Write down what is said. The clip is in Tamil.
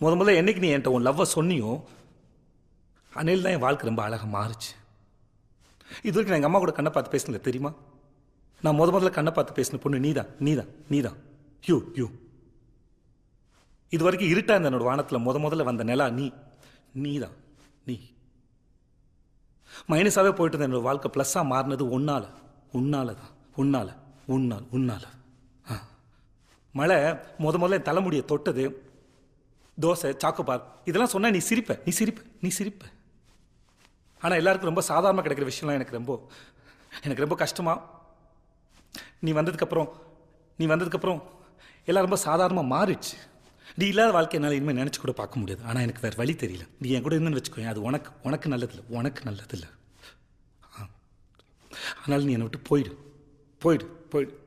முத முதல்ல என்னைக்கு நீ என்கிட்ட உன் லவ்வை சொன்னியோ அன்னையில் தான் என் வாழ்க்கை ரொம்ப அழகாக மாறுச்சு இது வரைக்கும் நான் எங்கள் அம்மா கூட கண்ணை பார்த்து பேசினல தெரியுமா நான் முத முதல்ல கண்ணை பார்த்து பேசின பொண்ணு நீதான் நீதான் நீதான் யூ யூ இது வரைக்கும் இருட்டா இருந்த என்னோட வானத்தில் முத முதல்ல வந்த நிலா நீ நீதான் நீ மைனஸாகவே போயிட்டு இருந்த என்னோட வாழ்க்கை ப்ளஸ்ஸாக மாறினது உன்னால உன்னால தான் உன்னால உன்னால் உன்னால ஆ. மழை முத முதல்ல என் தலைமுடியை தொட்டது தோசை சாக்கோபார் இதெல்லாம் சொன்னா நீ சிரிப்ப நீ சிரிப்ப நீ சிரிப்ப ஆனால் எல்லாருக்கும் ரொம்ப சாதாரணமாக கிடைக்கிற விஷயம்லாம் எனக்கு ரொம்ப எனக்கு ரொம்ப கஷ்டமா நீ வந்ததுக்கப்புறம் நீ வந்ததுக்கப்புறம் எல்லாம் ரொம்ப சாதாரணமாக மாறிடுச்சு நீ இல்லாத வாழ்க்கை என்னால் இனிமேல் நினச்சி கூட பார்க்க முடியாது ஆனால் எனக்கு வேறு வழி தெரியல நீ என் கூட இருந்துன்னு வச்சுக்கோ அது உனக்கு உனக்கு நல்லதில்லை உனக்கு நல்லதில்லை ஆ. அதனால நீ என்னை விட்டு போயிடு போயிடு போயிடு